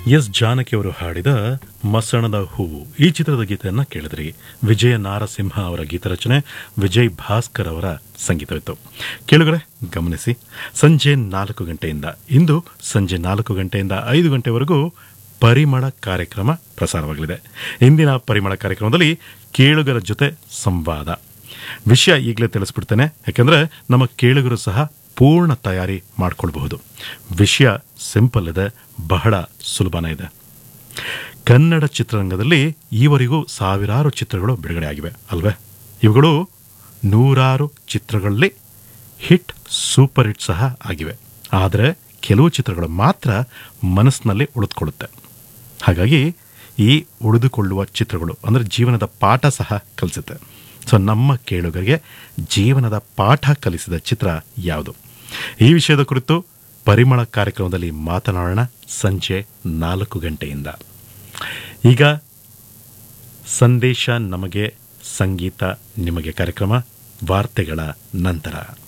S Janaki ಅವರು ಹಾಡಿದ ಮಸಣದ ಹೂವು ಈ ಚಿತ್ರದ ಗೀತೆಯನ್ನ ಕೇಳಿದ್ರಿ ವಿಜಯ ನಾರಸಿಂಹ ಅವರ ಗೀತರಚನೆ ವಿಜಯ್ ಭಾಸ್ಕರ್ ಅವರ ಸಂಗೀತವಿತ್ತು ಕೇಳುಗರೆ ಗಮನಿಸಿ ಸಂಜೆ ನಾಲ್ಕು ಗಂಟೆಯಿಂದ ಇಂದು ಸಂಜೆ ನಾಲ್ಕು ಗಂಟೆಯಿಂದ ಐದು ಗಂಟೆವರೆಗೂ ಪರಿಮಳ ಕಾರ್ಯಕ್ರಮ ಪ್ರಸಾರವಾಗಲಿದೆ ಇಂದಿನ ಪರಿಮಳ ಕಾರ್ಯಕ್ರಮದಲ್ಲಿ ಕೇಳುಗರ ಜೊತೆ ಸಂವಾದ ವಿಷಯ ಈಗಲೇ ತಿಳಿಸ್ಬಿಡ್ತೇನೆ ಯಾಕಂದ್ರೆ ನಮ್ಮ ಕೇಳುಗರು ಸಹ ಪೂರ್ಣ ತಯಾರಿ ಮಾಡಿಕೊಳ್ಬಹುದು ವಿಷಯ ಸಿಂಪಲ್ ಇದೆ ಬಹಳ ಸುಲಭನೇ ಇದೆ ಕನ್ನಡ ಚಿತ್ರರಂಗದಲ್ಲಿ ಈವರೆಗೂ ಸಾವಿರಾರು ಚಿತ್ರಗಳು ಬಿಡುಗಡೆ ಆಗಿವೆ ಅಲ್ವೇ ಇವುಗಳು ನೂರಾರು ಚಿತ್ರಗಳಲ್ಲಿ ಹಿಟ್ ಸೂಪರ್ ಹಿಟ್ ಸಹ ಆಗಿವೆ ಆದರೆ ಕೆಲವು ಚಿತ್ರಗಳು ಮಾತ್ರ ಮನಸ್ಸಿನಲ್ಲಿ ಉಳಿದುಕೊಳ್ಳುತ್ತೆ ಹಾಗಾಗಿ ಈ ಉಳಿದುಕೊಳ್ಳುವ ಚಿತ್ರಗಳು ಅಂದರೆ ಜೀವನದ ಪಾಠ ಸಹ ಕಲಿಸುತ್ತೆ ಸೊ ನಮ್ಮ ಕೇಳುಗರಿಗೆ ಜೀವನದ ಪಾಠ ಕಲಿಸಿದ ಚಿತ್ರ ಯಾವುದು ಈ ವಿಷಯದ ಕುರಿತು ಪರಿಮಳ ಕಾರ್ಯಕ್ರಮದಲ್ಲಿ ಮಾತನಾಡೋಣ ಸಂಜೆ ನಾಲ್ಕು ಗಂಟೆಯಿಂದ ಈಗ ಸಂದೇಶ ನಮಗೆ ಸಂಗೀತ ನಿಮಗೆ ಕಾರ್ಯಕ್ರಮ ವಾರ್ತೆಗಳ ನಂತರ